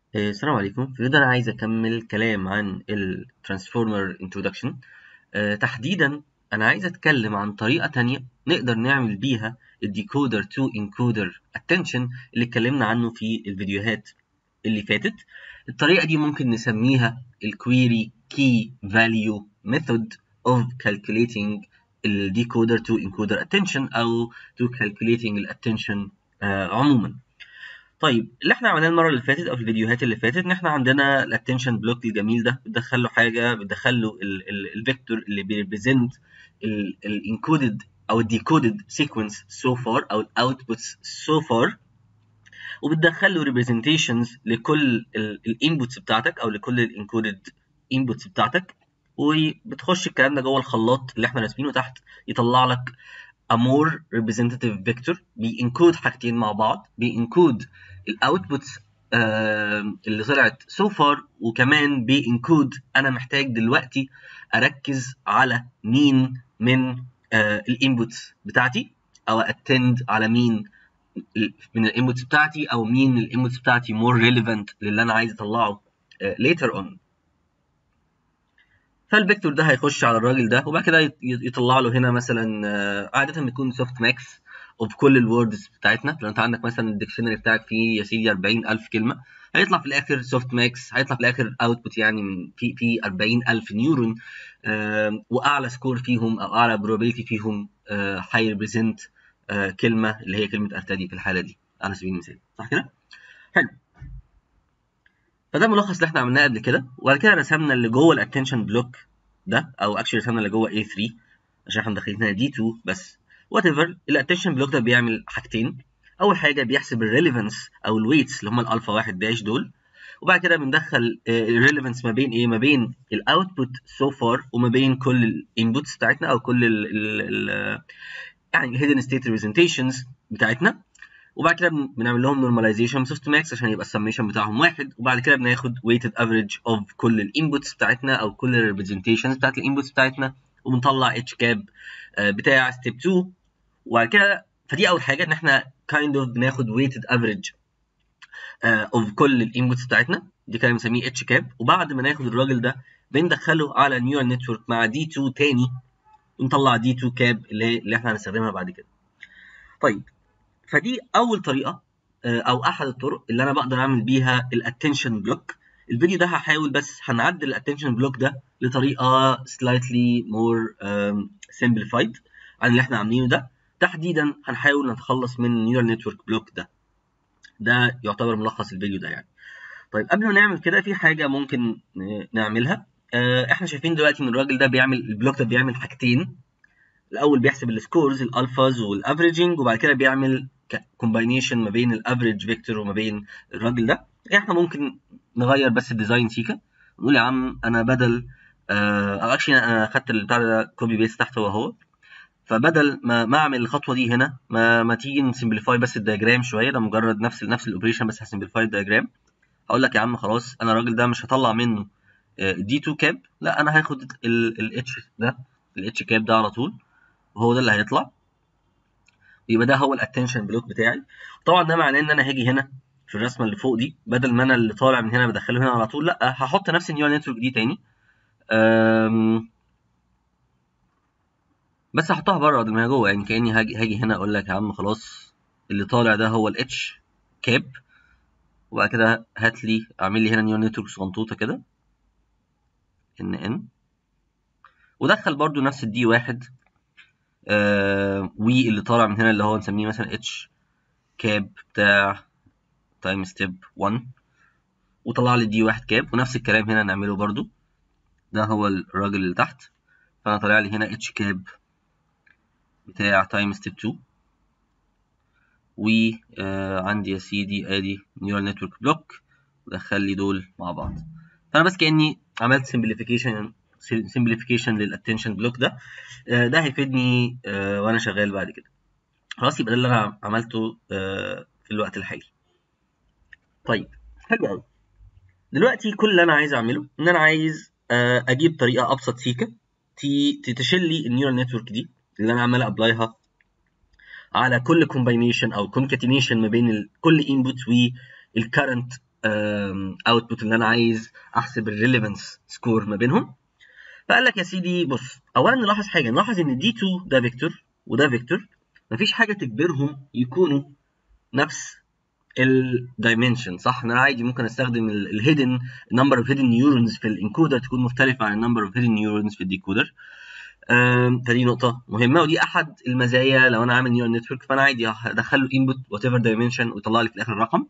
آه، السلام عليكم في الفيديو ده انا عايز اكمل كلام عن الترانسفورمر انترودكشن تحديدا انا عايز اتكلم عن طريقه تانية نقدر نعمل بيها الديكودر تو انكودر اتنشن اللي اتكلمنا عنه في الفيديوهات اللي فاتت الطريقه دي ممكن نسميها الكويري كي فاليو ميثود of calculating الديكودر تو انكودر اتنشن او to calculating الاتنشن عموما طيب اللي احنا عملناه المره اللي فاتت او في الفيديوهات اللي فاتت ان احنا عندنا الاتنشن بلوك الجميل ده بتدخل له حاجه بتدخل له الفيكتور اللي بيريبريزنت الانكودد او الديكودد سيكونس سو فار او الاوتبوتس سو فار وبتدخل له ريبريزنتيشنز لكل الانبوتس بتاعتك او لكل الانكودد انبوتس بتاعتك وبتخش الكلام ده جوه الخلاط اللي احنا راسمينه تحت يطلع لك a more representative vector بينكود حاجتين مع بعض بينكود الاوتبوتس آه اللي طلعت so far وكمان بينكود انا محتاج دلوقتي اركز على مين من آه الانبوتس بتاعتي او اتند على مين من الانبوتس بتاعتي او مين من الانبوتس بتاعتي more relevant للي انا عايز اطلعه آه later on فالفيكتور ده هيخش على الراجل ده وبعد كده يطلع له هنا مثلا عاده بتكون سوفت ماكس اوف كل الوردز بتاعتنا لو انت عندك مثلا الديكشنري بتاعك فيه يا سيدي 40000 كلمه هيطلع في الاخر سوفت ماكس هيطلع في الاخر اوتبوت يعني من في في 40000 نيورون واعلى سكور فيهم او اعلى probability فيهم هيريبريزنت كلمه اللي هي كلمه ارتدي في الحاله دي على سبيل المثال صح كده؟ حلو فده الملخص اللي احنا عملناه قبل كده وبعد كده رسمنا اللي جوه الاتنشن بلوك ده او اكشلي رسمنا اللي جوه A3 عشان احنا داخلين هنا D2 بس وات ايفر الاتنشن بلوك ده بيعمل حاجتين اول حاجه بيحسب الريليفنس او الويتس اللي هم الالفا واحد داش دول وبعد كده بندخل الريليفنس ما بين ايه ما بين الاوتبوت سو فار وما بين كل الانبوتس بتاعتنا او كل ال ال ال يعني الهيدن ستيت ريبريزنتيشنز بتاعتنا وبعد كده بنعمل لهم نورماليزيشن سوفت ماكس عشان يبقى السميشن بتاعهم واحد وبعد كده بناخد ويتد افريج اوف كل الانبوتس بتاعتنا او كل الريبريزنتيشنز بتاعت الانبوتس بتاعتنا وبنطلع اتش كاب بتاع ستيب 2 وبعد كده فدي اول حاجه ان احنا كايند اوف بناخد ويتد افريج اوف كل الانبوتس بتاعتنا دي كده بنسميه اتش كاب وبعد ما ناخد الراجل ده بندخله على نيورال نتورك مع دي 2 تاني ونطلع دي 2 كاب اللي, اللي احنا هنستخدمها بعد كده طيب فدي اول طريقه او احد الطرق اللي انا بقدر اعمل بيها الاتنشن بلوك الفيديو ده هحاول بس هنعدل الاتنشن بلوك ده لطريقه slightly more um, simplified عن اللي احنا عاملينه ده تحديدا هنحاول نتخلص من النيورال نتورك بلوك ده ده يعتبر ملخص الفيديو ده يعني طيب قبل ما نعمل كده في حاجه ممكن نعملها احنا شايفين دلوقتي ان الراجل ده بيعمل البلوك ده بيعمل حاجتين الاول بيحسب السكورز الالفاز والافريجنج وبعد كده بيعمل كومباينيشن ما بين الافريج فيكتور وما بين الراجل ده احنا ممكن نغير بس الديزاين سيكا نقول يا عم انا بدل آه اكشلي انا خدت البتاع ده كوبي بيست تحت وهو فبدل ما ما اعمل الخطوه دي هنا ما ما تيجي نسمبليفاي بس الدياجرام شويه ده مجرد نفس نفس الاوبريشن بس هسمبليفاي الدياجرام هقول لك يا عم خلاص انا الراجل ده مش هطلع منه دي 2 كاب لا انا هاخد الاتش ده الاتش كاب ده على طول وهو ده اللي هيطلع يبقى ده هو الاتنشن بلوك بتاعي طبعا ده معناه ان انا هاجي هنا في الرسمه اللي فوق دي بدل ما انا اللي طالع من هنا بدخله هنا على طول لا هحط نفس النيورال نتورك دي تاني بس هحطها بره بدل ما هي جوه يعني كاني هاجي هاجي هنا اقول لك يا عم خلاص اللي طالع ده هو الاتش كاب وبعد كده هات لي اعمل لي هنا نيورال نتورك صغنطوطه كده ان ان ودخل برضو نفس الدي واحد آه واللي طالع من هنا اللي هو نسميه مثلا اتش كاب بتاع تايم ستيب 1 وطلع لي دي واحد كاب ونفس الكلام هنا نعمله برضو ده هو الراجل اللي تحت فانا طالع لي هنا اتش كاب بتاع تايم ستيب 2 وعندي يا سيدي ادي نيورال نتورك بلوك ودخل لي دول مع بعض فانا بس كاني عملت سمبليفيكيشن سمبليفيكيشن للاتنشن بلوك ده ده هيفيدني وانا شغال بعد كده خلاص يبقى ده اللي انا عملته في الوقت الحالي طيب حلو قوي دلوقتي كل اللي انا عايز اعمله ان انا عايز اجيب طريقه ابسط سيكه تشيل لي النيورال نتورك دي اللي انا عمال ابلايها على كل كومباينيشن او كونكاتينيشن ما بين كل انبوت والكرنت اوتبوت اللي انا عايز احسب الريليفنس سكور ما بينهم فقال لك يا سيدي بص اولا نلاحظ حاجه نلاحظ ان دي 2 ده فيكتور وده فيكتور مفيش حاجه تجبرهم يكونوا نفس الدايمنشن صح ان انا عادي ممكن استخدم الهيدن النمبر اوف هيدن نيورونز في الانكودر تكون مختلفه عن النمبر اوف هيدن نيورونز في الديكودر فدي نقطة مهمة ودي أحد المزايا لو أنا عامل نيورال نتورك فأنا عادي هدخل له انبوت وات ايفر دايمنشن ويطلع لي في الآخر رقم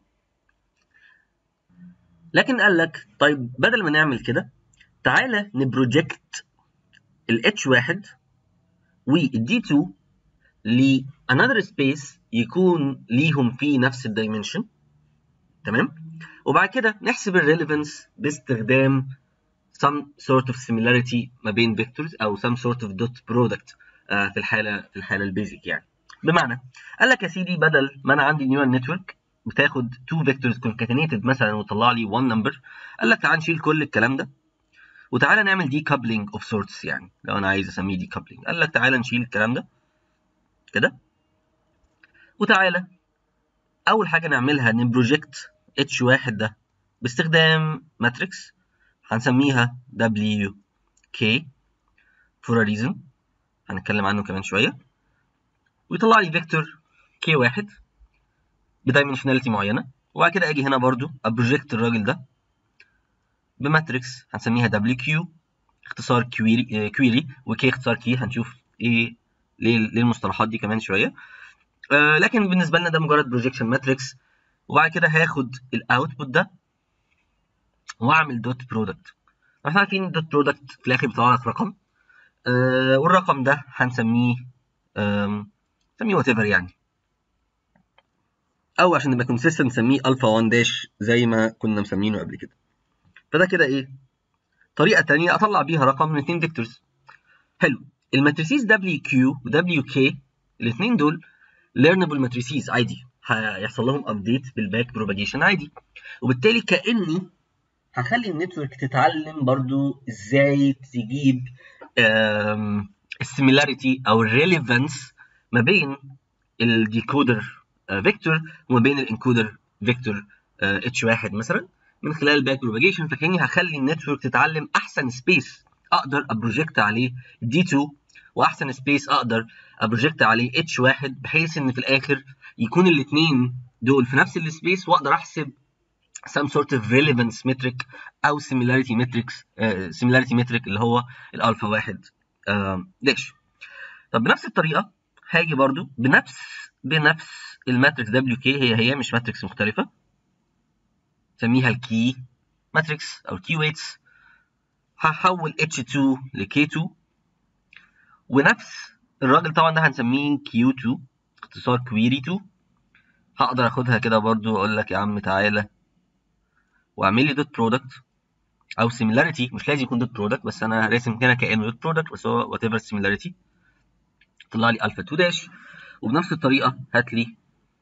لكن قال لك طيب بدل ما نعمل كده تعالى نبروجكت ال H1 وال D2 ل another space يكون ليهم فيه نفس الدايمنشن تمام وبعد كده نحسب الريليفنس باستخدام some sort of similarity ما بين vectors او some sort of dot product آه في الحاله في الحاله البيزك يعني بمعنى قال لك يا سيدي بدل ما انا عندي نيورال نتورك بتاخد two vectors concatenated مثلا وتطلع لي one number قال لك تعال نشيل كل الكلام ده وتعالى نعمل دي coupling of sorts يعني لو انا عايز اسميه دي coupling قال لك تعالى نشيل الكلام ده كده وتعالى اول حاجه نعملها نبروجكت h1 ده باستخدام ماتريكس هنسميها WK for a reason هنتكلم عنه كمان شوية ويطلع لي فيكتور K1 بدايمنشناليتي معينة وبعد كده اجي هنا برضو ابروجكت الراجل ده بماتريكس هنسميها WQ اختصار كويري كويري وكي اختصار كي هنشوف ايه ليه ليه المصطلحات دي كمان شوية آه لكن بالنسبة لنا ده مجرد بروجيكشن ماتريكس وبعد كده هاخد الاوتبوت ده واعمل دوت برودكت احنا عارفين الدوت برودكت في الاخر بيطلع لك رقم آه والرقم ده هنسميه نسميه وات ايفر يعني او عشان نبقى كونسيستنت نسميه الفا 1 داش زي ما كنا مسمينه قبل كده فده كده ايه طريقه ثانيه اطلع بيها رقم من اثنين فيكتورز حلو الماتريسيز دبليو كيو ودبليو كي الاثنين دول ليرنبل ماتريسيز عادي هيحصل لهم ابديت بالباك بروباجيشن عادي وبالتالي كاني هخلي النتورك تتعلم برضو ازاي تجيب السيميلاريتي او الريليفانس ما بين الديكودر فيكتور وما بين الانكودر فيكتور اتش واحد مثلا من خلال الباك بروباجيشن فكاني هخلي النتورك تتعلم احسن سبيس اقدر ابروجكت عليه دي 2 واحسن سبيس اقدر ابروجكت عليه اتش واحد بحيث ان في الاخر يكون الاثنين دول في نفس السبيس واقدر احسب some sort of relevance metric او similarity metrics uh, similarity metric اللي هو الالفا واحد uh, داش طب بنفس الطريقه هاجي برضو بنفس بنفس الماتريكس دبليو كي هي هي مش ماتريكس مختلفه نسميها الكي ماتريكس او الكي ويتس هحول H2 ل K2 ونفس الراجل طبعا ده هنسميه Q2 اختصار كويري 2 هقدر اخدها كده برضو اقول لك يا عم تعالى واعمل لي دوت برودكت او سيميلاريتي مش لازم يكون دوت برودكت بس انا راسم هنا كانه دوت برودكت بس هو وات ايفر سيميلاريتي طلع لي الفا 2 داش وبنفس الطريقه هات لي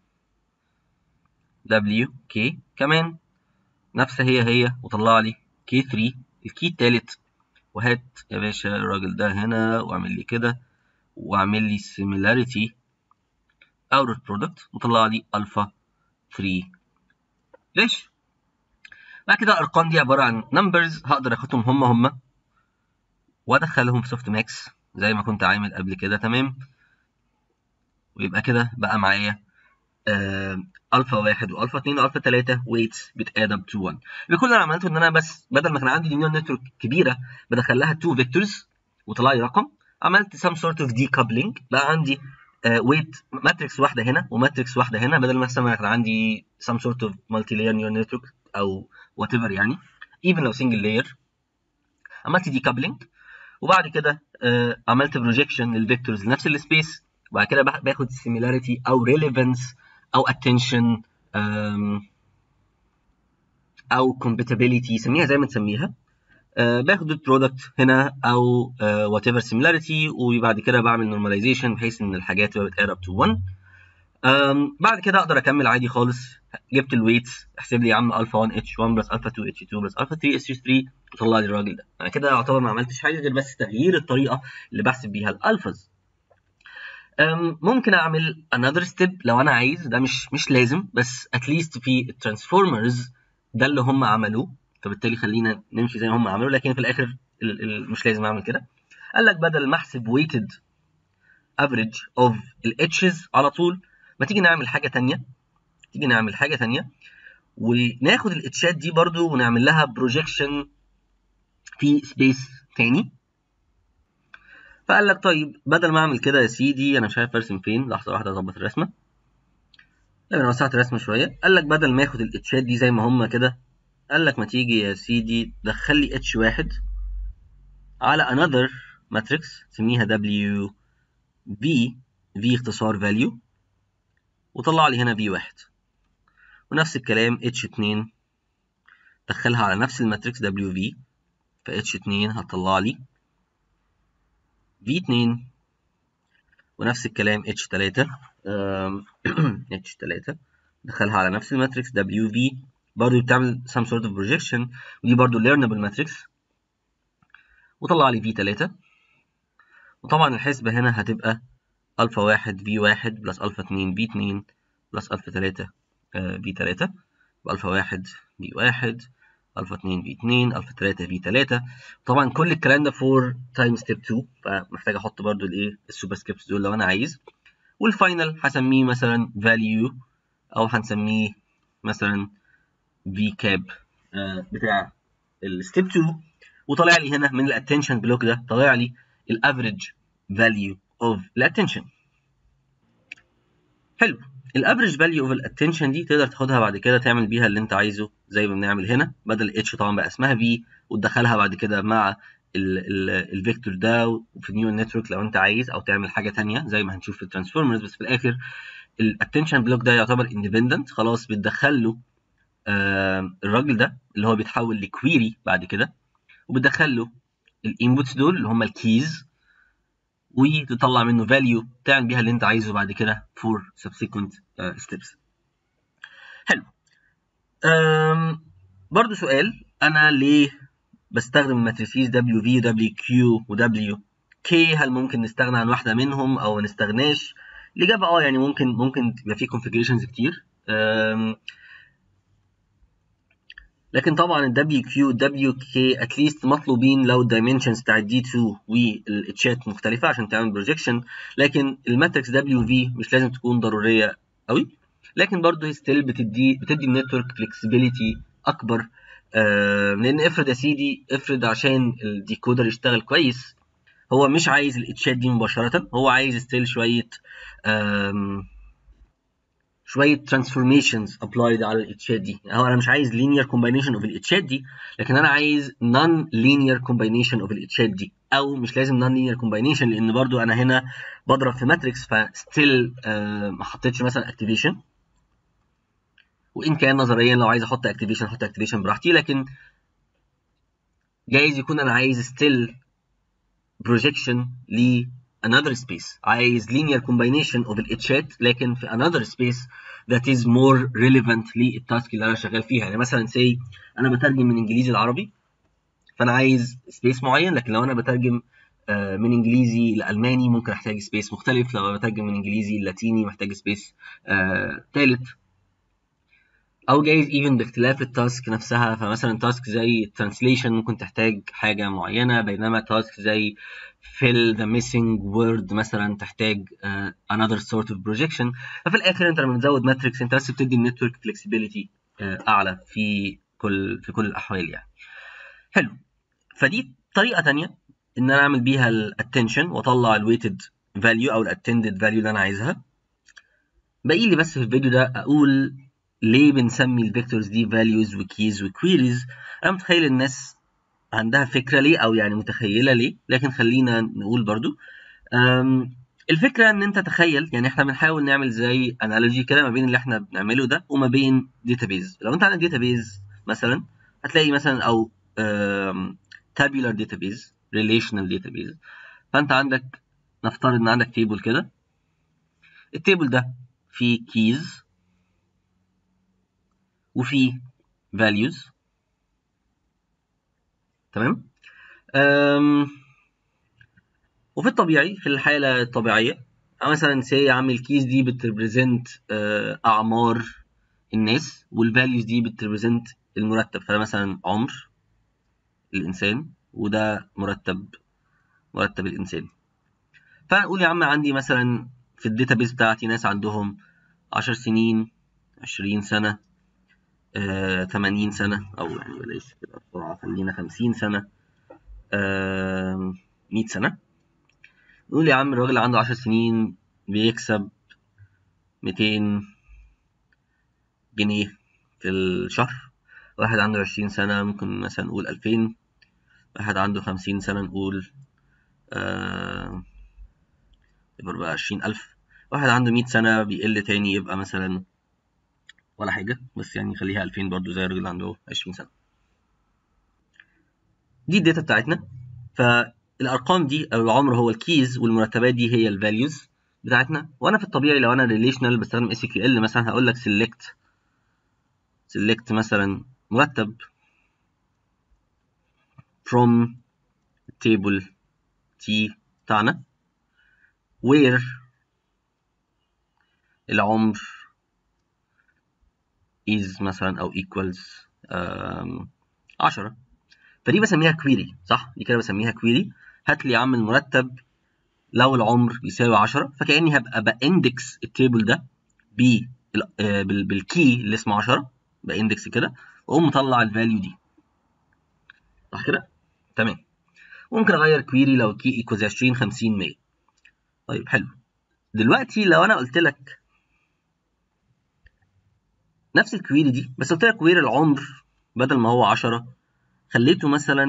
دبليو كي كمان نفس هي هي وطلع لي كي 3 الكي التالت وهات يا باشا الراجل ده هنا واعمل لي كده واعمل لي سيميلاريتي او دوت برودكت وطلع لي الفا 3 داش بعد كده الارقام دي عباره عن نمبرز هقدر اخدهم هم هم وادخلهم في سوفت ماكس زي ما كنت عامل قبل كده تمام ويبقى كده بقى معايا آه الفا واحد والفا اتنين والفا تلاته ويتس بتاد اب تو 1 كل اللي انا عملته ان انا بس بدل ما كان عندي نيورال نتورك كبيره بدخل لها تو فيكتورز وطلع لي رقم عملت سم سورت اوف دي كابلنج بقى عندي ويت ماتريكس واحده هنا وماتريكس واحده هنا بدل مثلا ما كان عندي سم سورت اوف مالتي لاير نيورال نتورك او وات ايفر يعني ايفن لو سنجل لاير عملت دي كابلنج وبعد كده آه عملت بروجيكشن للفيكتورز لنفس السبيس وبعد كده باخد سيميلاريتي او ريليفنس او اتنشن او كومباتيبيليتي سميها زي ما تسميها آه باخد البرودكت هنا او وات ايفر سيميلاريتي وبعد كده بعمل نورماليزيشن بحيث ان الحاجات تبقى بتقرب اب تو 1 بعد كده اقدر اكمل عادي خالص جبت الويتس احسب لي يا عم الفا 1 اتش 1 بلس الفا 2 اتش 2 بلس الفا 3 اتش 3 وطلع لي الراجل ده انا كده يعتبر ما عملتش حاجه غير بس تغيير الطريقه اللي بحسب بيها الالفاز ممكن اعمل another step لو انا عايز ده مش مش لازم بس اتليست في الترانسفورمرز ده اللي هم عملوه فبالتالي خلينا نمشي زي ما هم عملوا لكن في الاخر ال ال مش لازم اعمل كده قال لك بدل ما احسب weighted average of الاتشز على طول ما تيجي نعمل حاجه ثانيه تيجي نعمل حاجه ثانيه وناخد الاتشات دي برضو ونعمل لها بروجيكشن في سبيس تاني فقال لك طيب بدل ما اعمل كده يا سيدي انا مش عارف ارسم فين لحظه واحده اظبط الرسمه لما انا وسعت الرسمه شويه قال لك بدل ما اخد الاتشات دي زي ما هم كده قال لك ما تيجي يا سيدي دخل لي اتش واحد على another matrix سميها w v v اختصار value وطلع لي هنا v واحد ونفس الكلام h2 دخلها على نفس الماتريكس wv ف h2 هتطلع لي v2 ونفس الكلام h3 h3 دخلها على نفس الماتريكس wv برضه بتعمل some sort of projection ودي برضه learnable matrix وطلع لي v3 وطبعا الحسبة هنا هتبقى ألفا واحد في واحد بلس ألفا اتنين في اتنين بلس ألفا تلاتة في تلاتة وألفا واحد في واحد ألفا اتنين في اتنين ألفا تلاتة في تلاتة طبعا كل الكلام ده فور تايم ستيب 2 فمحتاج أحط برضو الإيه السوبر سكريبتس دول لو أنا عايز والفاينل هسميه مثلا value أو هنسميه مثلا في كاب بتاع الستيب 2 وطالع لي هنا من الاتنشن بلوك ده طالع لي الافريج فاليو اوف الاتنشن حلو الافريج فاليو اوف الاتنشن دي تقدر تاخدها بعد كده تعمل بيها اللي انت عايزه زي ما بنعمل هنا بدل اتش طبعا بقى اسمها في وتدخلها بعد كده مع الفيكتور ده وفي نيو نتورك لو انت عايز او تعمل حاجه ثانيه زي ما هنشوف في الترانسفورمرز بس في الاخر الاتنشن بلوك ده يعتبر اندبندنت خلاص بتدخل له آه الراجل ده اللي هو بيتحول لكويري بعد كده وبتدخل له الانبوتس دول اللي هم الكيز وتطلع منه فاليو تعمل بيها اللي انت عايزه بعد كده for subsequent uh, steps حلو أم برضو سؤال انا ليه بستخدم الماتريسيز WV و WQ و WK هل ممكن نستغنى عن واحده منهم او ما نستغناش الاجابه اه يعني ممكن ممكن يبقى في configurations كتير لكن طبعا ال WQ و WK اتليست مطلوبين لو الدايمنشنز بتاعت دي 2 والاتشات مختلفة عشان تعمل بروجيكشن لكن الماتريكس WV مش لازم تكون ضرورية قوي لكن برضه هي ستيل بتدي بتدي النتورك فلكسبيليتي اكبر آه لان افرض يا سيدي افرض عشان الديكودر يشتغل كويس هو مش عايز الاتشات دي مباشرة هو عايز ستيل شوية شويه ترانسفورميشنز ابلايد على الاتشات دي هو انا مش عايز لينير كومباينيشن اوف الاتشات دي لكن انا عايز نون لينير كومباينيشن اوف الاتشات دي او مش لازم نون لينير كومباينيشن لان برضو انا هنا بضرب في ماتريكس فستيل آه ما حطيتش مثلا اكتيفيشن وان كان نظريا لو عايز احط اكتيفيشن احط اكتيفيشن براحتي لكن جايز يكون انا عايز ستيل بروجيكشن ل another space عايز linear combination of الاتشات لكن في another space that is more relevant للتاسك اللي انا شغال فيها يعني مثلا say انا بترجم من انجليزي لعربي فانا عايز space معين لكن لو انا بترجم من انجليزي لالماني ممكن احتاج سبيس مختلف لو بترجم من انجليزي للاتيني محتاج سبيس ثالث او جايز ايفن باختلاف التاسك نفسها فمثلا تاسك زي الترانسليشن ممكن تحتاج حاجه معينه بينما تاسك زي fill the missing word مثلا تحتاج uh, another sort of projection ففي الاخر انت لما بتزود ماتريكس انت بس بتدي النتورك فلكسبيليتي uh, اعلى في كل في كل الاحوال يعني حلو فدي طريقه تانية ان انا اعمل بيها الاتنشن واطلع الويتد فاليو او الاتندد فاليو اللي انا عايزها باقي لي بس في الفيديو ده اقول ليه بنسمي الفيكتورز دي values وكيز وكويريز انا متخيل الناس عندها فكره ليه او يعني متخيله ليه لكن خلينا نقول برضو الفكره ان انت تخيل يعني احنا بنحاول نعمل زي انالوجي كده ما بين اللي احنا بنعمله ده وما بين داتابيز لو انت عندك داتابيز مثلا هتلاقي مثلا او tabular database relational database فانت عندك نفترض ان عندك تيبل كده التيبل ده فيه keys وفيه values تمام أم وفي الطبيعي في الحالة الطبيعية مثلا سي يا عم الكيز دي بتريبريزنت أعمار الناس والفاليوز دي بتريبريزنت المرتب فده مثلا عمر الانسان وده مرتب مرتب الانسان فنقول يا عم عندي مثلا في الداتابيس بتاعتي ناس عندهم 10 سنين 20 سنة آه، 80 سنة أو يعني بلاش كده بسرعة خلينا 50 سنة آه، 100 سنة نقول يا عم الراجل اللي عنده 10 سنين بيكسب 200 جنيه في الشهر واحد عنده 20 سنة ممكن مثلا نقول 2000 واحد عنده 50 سنة نقول آه يبقى بقى 20000 واحد عنده 100 سنة بيقل تاني يبقى مثلا ولا حاجة بس يعني خليها 2000 برضو زي الراجل اللي عنده 20 سنة دي الداتا بتاعتنا فالأرقام دي أو العمر هو الكيز والمرتبات دي هي الفاليوز بتاعتنا وأنا في الطبيعي لو أنا ريليشنال بستخدم اس كيو ال مثلا هقول لك select select مثلا مرتب from table T بتاعنا where العمر is مثلا او equals um, 10 فدي بسميها كويري صح دي كده بسميها كويري هات لي يا عم المرتب لو العمر يساوي 10 فكاني هبقى باندكس التيبل ده ب بالكي اللي اسمه 10 باندكس كده واقوم مطلع الفاليو دي صح كده تمام ممكن اغير كويري لو كي ايكوز 20 50 100 طيب حلو دلوقتي لو انا قلت لك نفس الكويري دي بس قلت لك وير العمر بدل ما هو 10 خليته مثلا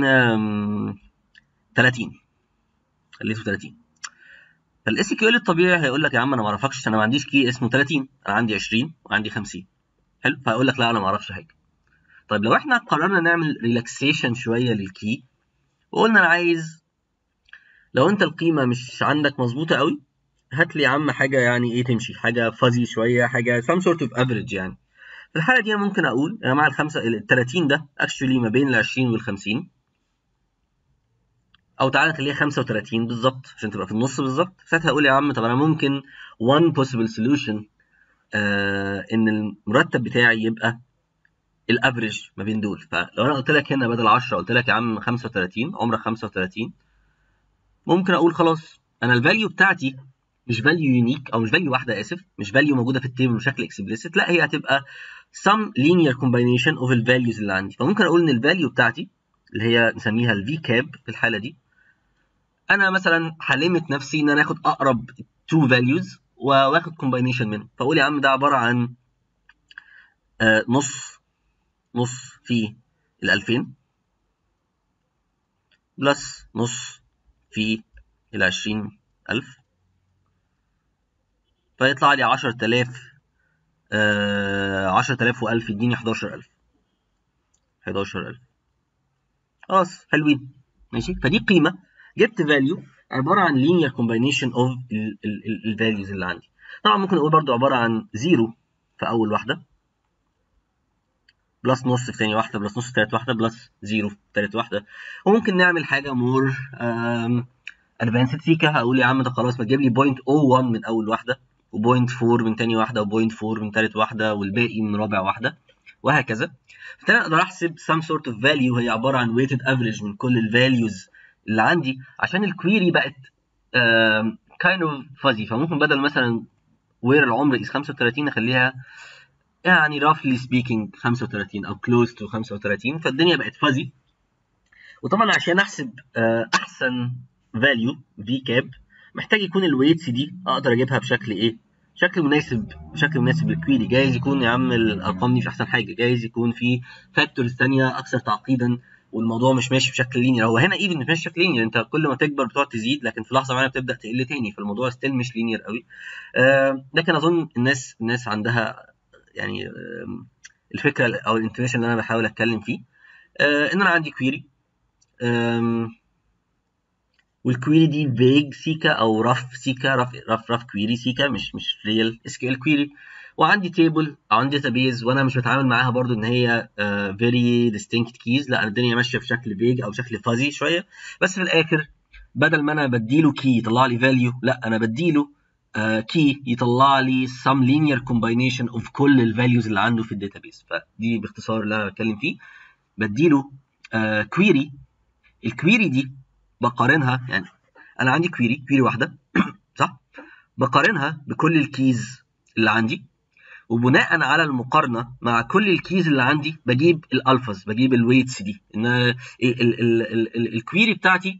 30 خليته 30 فالاس كيو ال الطبيعي هيقول لك يا عم انا ما اعرفكش انا ما عنديش كي اسمه 30 انا عندي 20 وعندي 50 حلو فهيقول لك لا انا ما اعرفش حاجه طيب لو احنا قررنا نعمل ريلاكسيشن شويه للكي وقلنا انا عايز لو انت القيمه مش عندك مظبوطه قوي هات لي يا عم حاجه يعني ايه تمشي حاجه فازي شويه حاجه some sort of average يعني في الحاله دي انا ممكن اقول يا جماعه الخمسه ال 30 ده اكشولي ما بين ال 20 وال 50 او تعالى نخليها 35 بالظبط عشان تبقى في النص بالظبط ساعتها اقول يا عم طب انا ممكن one possible solution آه ان المرتب بتاعي يبقى الافريج ما بين دول فلو انا قلت لك هنا بدل 10 قلت لك يا عم 35 عمرك 35 ممكن اقول خلاص انا الفاليو بتاعتي مش فاليو يونيك او مش فاليو واحده اسف مش فاليو موجوده في التيبل بشكل اكسبليسيت لا هي هتبقى some linear combination of الفاليوز اللي عندي فممكن اقول ان الفاليو بتاعتي اللي هي نسميها الفي كاب في الحاله دي انا مثلا هلمت نفسي ان انا اخد اقرب تو فاليوز واخد كومباينيشن منهم فاقول يا عم ده عباره عن آه نص نص في ال 2000 بلس نص في ال 20000 فيطلع لي 10000 آه 10000 و1000 يديني 11000 11000 خلاص حلوين ماشي فدي قيمه جبت فاليو عباره عن linear combination of الفاليوز اللي عندي طبعا ممكن اقول برضو عباره عن زيرو في اول واحده بلس نص في تاني واحده بلس نص في تالت واحده بلس زيرو في تالت واحده وممكن نعمل حاجه مور ادفانسد سيكا هقول يا عم ده خلاص ما تجيب لي 0.01 من اول واحده و0.4 من تاني واحده و0.4 من تالت واحده والباقي من رابع واحده وهكذا فانا اقدر احسب some sort of value هي عباره عن weighted average من كل الفاليوز اللي عندي عشان الكويري بقت uh, kind of fuzzy فممكن بدل مثلا وير العمر is 35 اخليها يعني roughly speaking 35 او close to 35 فالدنيا بقت fuzzy وطبعا عشان احسب uh, احسن value في كاب محتاج يكون الويتس دي اقدر اجيبها بشكل ايه بشكل مناسب بشكل مناسب للكويري جايز يكون يا عم الارقام دي مش احسن حاجه جايز يكون في فاكتورز ثانيه اكثر تعقيدا والموضوع مش ماشي بشكل لينير هو هنا ايفن مش ماشي بشكل لينير انت كل ما تكبر بتقعد تزيد لكن في لحظه معينه بتبدا تقل تاني فالموضوع ستيل مش لينير قوي آه لكن اظن الناس الناس عندها يعني آه الفكره او الانترنيشن اللي انا بحاول اتكلم فيه آه ان انا عندي كويري آه والكويري دي فيج سيكا او رف سيكا رف رف رف كويري سيكا مش مش ريال اس كيو ال كويري وعندي تيبل او عندي داتابيز وانا مش بتعامل معاها برضو ان هي فيري ديستنكت كيز لا الدنيا ماشيه بشكل فيج او شكل فازي شويه بس في الاخر بدل ما انا بديله كي يطلع لي فاليو لا انا بديله كي uh, يطلع لي some linear combination of كل الفاليوز اللي عنده في الداتابيس فدي باختصار اللي انا بتكلم فيه بديله كويري uh, الكويري دي بقارنها يعني انا عندي كويري كويري واحده صح بقارنها بكل الكيز اللي عندي وبناء على المقارنه مع كل الكيز اللي عندي بجيب الالفاز بجيب الويتس دي ان الكويري بتاعتي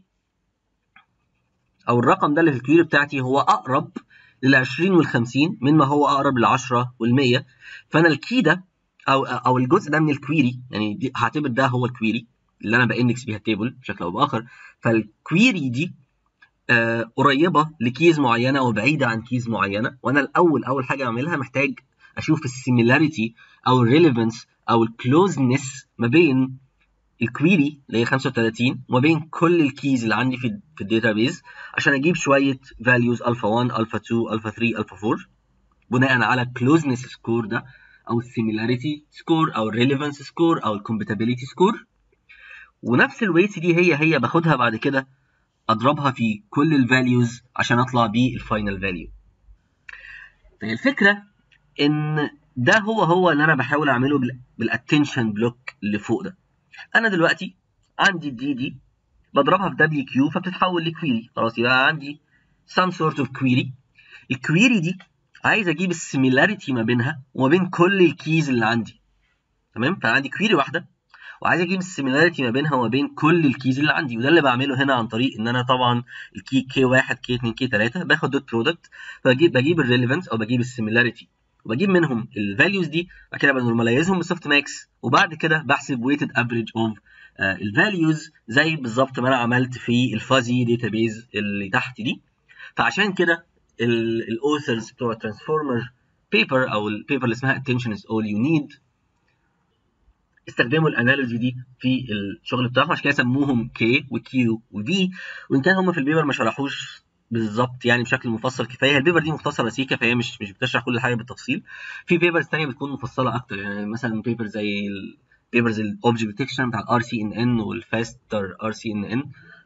او الرقم ده اللي في الكويري بتاعتي هو اقرب لل 20 وال 50 مما هو اقرب لل 10 وال 100 فانا الكي ده او او الجزء ده من الكويري يعني دي هعتبر ده هو الكويري اللي انا باندكس بيها التيبل بشكل او باخر فالكويري دي آه قريبه لكيز معينه وبعيده عن كيز معينه وانا الاول اول حاجه اعملها محتاج اشوف السيميلاريتي او الريليفنس او الكلوزنس ما بين الكويري اللي هي 35 وما بين كل الكيز اللي عندي في في الداتابيز عشان اجيب شويه فاليوز الفا 1 الفا 2 الفا 3 الفا 4 بناء على الكلوزنس سكور ده او السيميلاريتي سكور او الريليفنس سكور او الكومباتيبيليتي سكور ونفس الويتس دي هي هي باخدها بعد كده اضربها في كل الفاليوز عشان اطلع بيه الفاينل فاليو الفكره ان ده هو هو اللي انا بحاول اعمله بالاتنشن بلوك اللي فوق ده انا دلوقتي عندي الدي دي بضربها في دبليو كيو فبتتحول لكويري خلاص يبقى عندي some sort of query الكويري دي عايز اجيب السيميلاريتي ما بينها وما بين كل الكيز اللي عندي تمام فانا عندي كويري واحده وعايز اجيب السيميلاريتي ما بينها وما بين كل الكيز اللي عندي وده اللي بعمله هنا عن طريق ان انا طبعا الكي كي 1 كي 2 كي 3 باخد دوت برودكت فبجيب بجيب الريليفنس او بجيب السيميلاريتي وبجيب منهم الفاليوز دي بعد كده بنورماليزهم بسوفت ماكس وبعد كده بحسب ويتد افريج اوف الفاليوز زي بالظبط ما انا عملت في الفازي داتابيز اللي تحت دي فعشان كده الاوثرز بتوع ترانسفورمر بيبر او البيبر اللي اسمها attention is all you need استخدموا الانالوجي دي في الشغل بتاعهم عشان كده سموهم كي وكيو وفي وان كان هم في البيبر ما شرحوش بالظبط يعني بشكل مفصل كفايه البيبر دي مختصره سيكا فهي مش مش بتشرح كل حاجه بالتفصيل في بيبرز ثانيه بتكون مفصله اكتر يعني مثلا بيبر زي البيبرز الاوبجكت ديتكشن بتاع الار سي ان ان والفاستر ار سي ان ان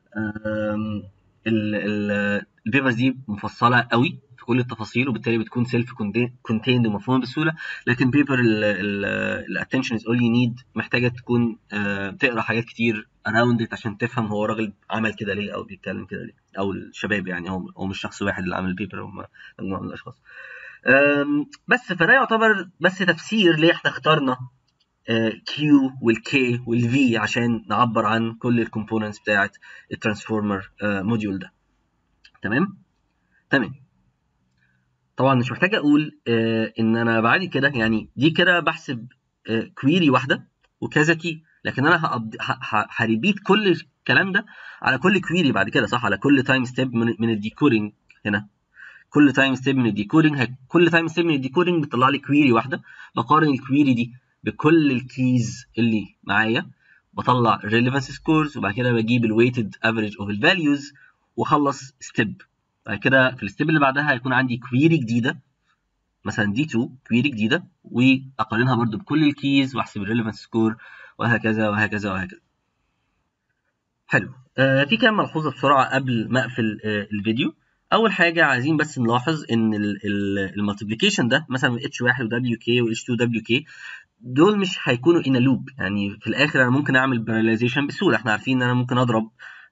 البيبرز دي مفصله قوي في كل التفاصيل وبالتالي بتكون سيلف كونتيند ومفهومه بسهوله لكن بيبر الاتنشن از اول يو نيد محتاجه تكون تقرا حاجات كتير اراوند ات عشان تفهم هو الراجل عمل كده ليه او بيتكلم كده ليه او الشباب يعني هو هو مش شخص واحد اللي عمل البيبر هم مجموعه من الاشخاص بس فده يعتبر بس تفسير ليه احنا اخترنا كيو والكي والفي عشان نعبر عن كل الكومبوننتس بتاعه الترانسفورمر موديول ده تمام تمام طبعا مش محتاج اقول آه ان انا بعد كده يعني دي كده بحسب آه كويري واحده وكذا كي لكن انا هريبيت كل الكلام ده على كل كويري بعد كده صح على كل تايم ستيب من, من الديكودنج هنا كل تايم ستيب من الديكودنج كل تايم ستيب من الديكودنج بتطلع لي كويري واحده بقارن الكويري دي بكل الكيز اللي معايا بطلع الريليفنس سكورز وبعد كده بجيب الويتد افريج اوف الفاليوز واخلص ستيب بعد كده في الستيب اللي بعدها هيكون عندي كويري جديده مثلا دي 2 كويري جديده واقارنها برده بكل الكيز واحسب الريليفنس سكور وهكذا وهكذا وهكذا حلو آه في كام ملحوظه بسرعه قبل ما اقفل آه الفيديو اول حاجه عايزين بس نلاحظ ان المالتيبليكيشن ده مثلا اتش 1 ودبليو كي واتش 2 دبليو كي دول مش هيكونوا ان لوب يعني في الاخر انا ممكن اعمل باراليزيشن بسهوله احنا عارفين ان انا ممكن اضرب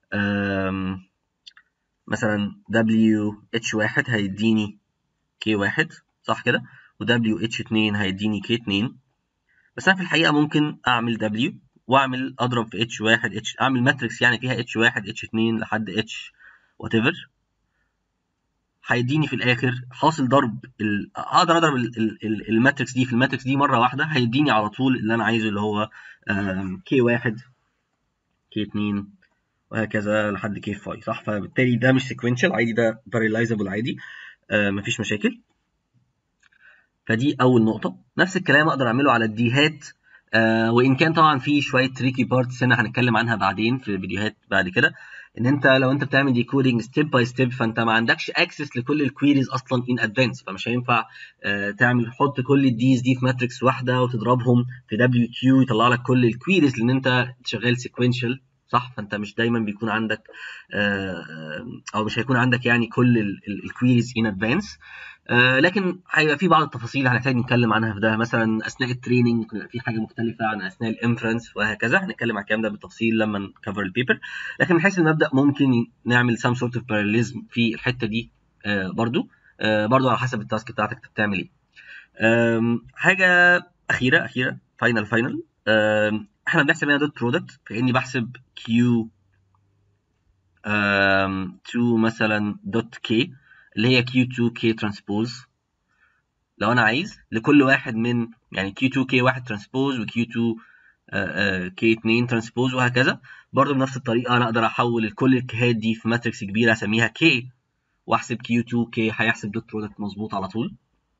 مثلا دبليو اتش 1 هيديني كي 1 صح كده ودبليو اتش 2 هيديني كي 2 بس انا في الحقيقه ممكن اعمل دبليو واعمل اضرب في اتش 1 اتش اعمل ماتريكس يعني فيها اتش 1 اتش 2 لحد اتش وات ايفر هيديني في الاخر حاصل ضرب ال... اقدر اضرب ال... ال... الماتريكس دي في الماتريكس دي مره واحده هيديني على طول اللي انا عايزه اللي هو كي 1 كي 2 وهكذا لحد كي 5 صح فبالتالي ده مش سيكونشال عادي ده باريلايزابل عادي آه مفيش مشاكل فدي اول نقطه نفس الكلام اقدر اعمله على الديهات آه وان كان طبعا في شويه تريكي بارتس هنا هنتكلم عنها بعدين في فيديوهات بعد كده ان انت لو انت بتعمل ديكودنج ستيب باي ستيب فانت ما عندكش اكسس لكل الكويريز اصلا ان ادفانس فمش هينفع آه تعمل تحط كل الديز دي في ماتريكس واحده وتضربهم في دبليو كيو يطلع لك كل الكويريز لان انت شغال سيكونشال صح فانت مش دايما بيكون عندك او مش هيكون عندك يعني كل الكويريز ان ادفانس لكن هيبقى في بعض التفاصيل هنحتاج نتكلم عنها في ده مثلا اثناء التريننج ممكن يبقى في حاجه مختلفه عن اثناء الانفرنس وهكذا هنتكلم على الكلام ده بالتفصيل لما نكفر البيبر لكن من حيث المبدا ممكن نعمل سام سورت اوف باراليزم في الحته دي برضو برضو على حسب التاسك بتاعتك انت بتعمل ايه حاجه اخيره اخيره فاينل فاينل احنا بنحسب هنا دوت برودكت كاني بحسب كيو تو مثلا دوت كي اللي هي كيو 2 كي ترانسبوز لو انا عايز لكل واحد من يعني كيو 2 كي 1 ترانسبوز وكيو 2 كي 2 ترانسبوز وهكذا برضه بنفس الطريقه انا اقدر احول كل الكيهات دي في ماتريكس كبيره اسميها كي واحسب كيو 2 كي هيحسب دوت برودكت مظبوط على طول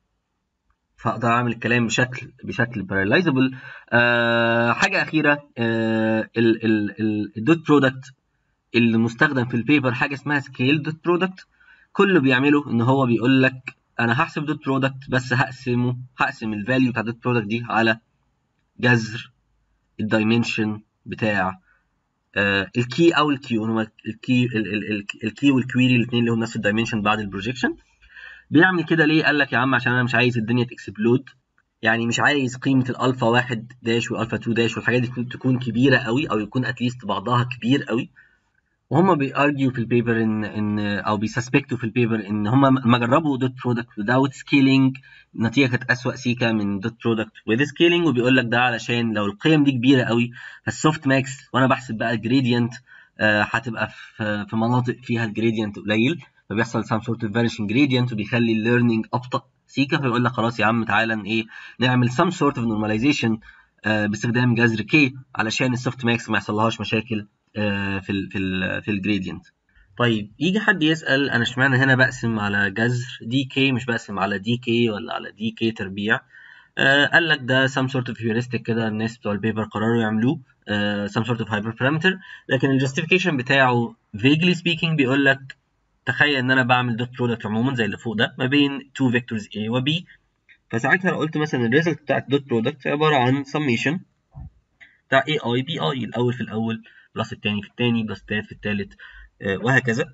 فاقدر اعمل الكلام بشكل بشكل باراليزابل آه حاجه اخيره آه الدوت برودكت المستخدم في البيبر حاجه اسمها سكيل دوت برودكت كل اللي بيعمله ان هو بيقول لك انا هحسب دوت برودكت بس هقسمه هقسم الفاليو بتاع دوت برودكت دي على جذر الدايمنشن بتاع آه الكي او الكيو هما الكي الكي والكويري الاثنين لهم نفس الدايمنشن بعد البروجيكشن بيعمل كده ليه؟ قال لك يا عم عشان انا مش عايز الدنيا تكسبلود يعني مش عايز قيمه الالفا 1 داش والالفا 2 داش والحاجات دي تكون كبيره قوي او يكون اتليست بعضها كبير قوي وهم بيارجيو في البيبر ان ان او بيسسبكتوا في البيبر ان هم لما جربوا دوت برودكت without سكيلينج النتيجه كانت اسوء سيكا من دوت برودكت with سكيلينج وبيقول لك ده علشان لو القيم دي كبيره قوي فالسوفت ماكس وانا بحسب بقى الجريدينت هتبقى في في مناطق فيها الجريدينت قليل فبيحصل سام سورت اوف فانيشنج جريدينت وبيخلي الليرنينج ابطا سيكا فيقول لك خلاص يا عم تعالى ايه نعمل سام سورت اوف نورماليزيشن باستخدام جذر كي علشان السوفت ماكس ما يحصلهاش مشاكل في ال في ال في الجريدينت طيب يجي حد يسال انا اشمعنى هنا بقسم على جذر دي كي مش بقسم على دي كي ولا على دي كي تربيع آه قال لك ده سام سورت اوف هيورستيك كده الناس بتوع البيبر قرروا يعملوه سام سورت اوف هايبر بارامتر لكن الجاستيفيكيشن بتاعه فيجلي سبيكينج بيقول لك تخيل ان انا بعمل دوت برودكت عموما زي اللي فوق ده ما بين تو فيكتورز A و B فساعتها لو قلت مثلا الريزلت بتاعت دوت برودكت عباره عن summation بتاع AI BI الاول في الاول بلس التاني في التاني بلس التالت في التالت آه وهكذا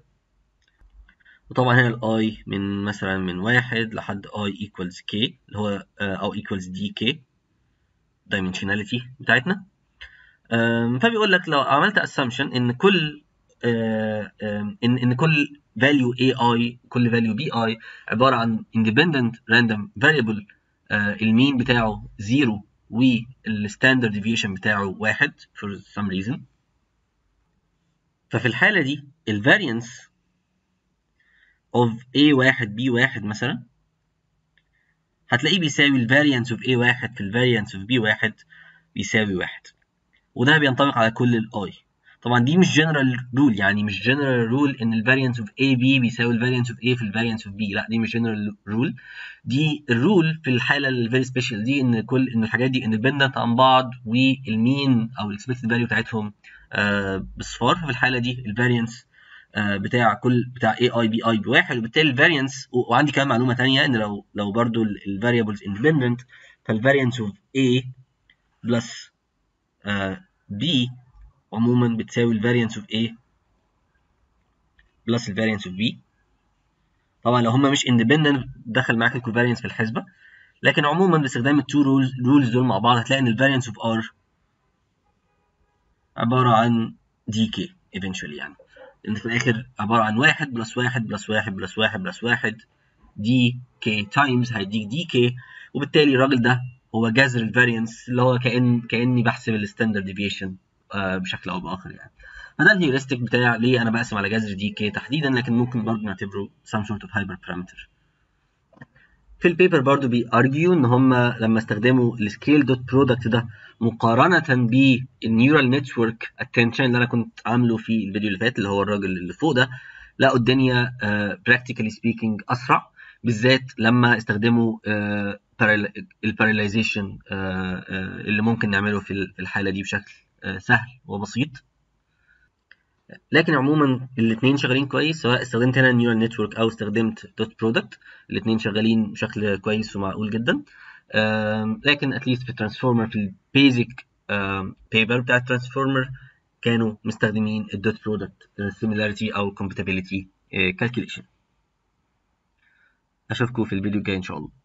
وطبعا هنا الاي من مثلا من واحد لحد i equals k اللي هو آه او equals dk dimensionality بتاعتنا فبيقول لك لو عملت assumption ان كل آه ان ان كل value AI كل value BI عبارة عن independent random variable آه المين بتاعه 0 والستاندرد ديفيشن بتاعه واحد for some reason ففي الحالة دي ال variance of A1 B1 مثلا هتلاقيه بيساوي ال variance of A1 في ال variance of B1 بيساوي واحد وده بينطبق على كل ال I طبعا دي مش جنرال رول يعني مش جنرال رول ان الفاريانس اوف اي بي بيساوي الفاريانس اوف اي في الفاريانس اوف بي لا دي مش جنرال رول دي الرول في الحاله الفيري سبيشال دي ان كل ان الحاجات دي اندبندنت عن بعض والمين او الاكسبكتد فاليو بتاعتهم آه بصفار ففي الحاله دي الفاريانس آه بتاع كل بتاع اي اي بي اي بواحد وبالتالي الفاريانس وعندي كمان معلومه ثانيه ان لو لو برضو الفاريبلز اندبندنت فالفاريانس اوف اي بلس بي عموما بتساوي الفاريانس اوف A بلس الفاريانس اوف B طبعا لو هما مش اندبندنت دخل معاك الكوفاريانس في الحسبه لكن عموما باستخدام التو رولز رولز دول مع بعض هتلاقي ان الفاريانس اوف R عباره عن DK eventually يعني لان في الاخر عباره عن واحد بلس واحد بلس واحد بلس واحد بلس واحد دي كي تايمز هيديك دي كي وبالتالي الراجل ده هو جذر الفاريانس اللي هو كأن كأني بحسب الستاندرد ديفيشن بشكل او باخر يعني فده الهيورستيك بتاع ليه انا بقسم على جذر دي كي تحديدا لكن ممكن برضه نعتبره some sort of hyper parameter في البيبر برضه بيارجيو ان هم لما استخدموا السكيل دوت برودكت ده مقارنه بالنيورال نتورك اتنشن اللي انا كنت عامله في الفيديو اللي فات اللي هو الراجل اللي فوق ده لقوا الدنيا براكتيكالي سبيكينج اسرع بالذات لما استخدموا الباراليزيشن اللي ممكن نعمله في الحاله دي بشكل سهل وبسيط لكن عموما الاثنين شغالين كويس سواء استخدمت هنا نيورال نتورك او استخدمت دوت برودكت الاثنين شغالين بشكل كويس ومعقول جدا لكن اتليست في الترانسفورمر في البيزك بيبر بتاع الترانسفورمر كانوا مستخدمين الدوت برودكت سيميلاريتي او compatibility كالكوليشن اشوفكم في الفيديو الجاي ان شاء الله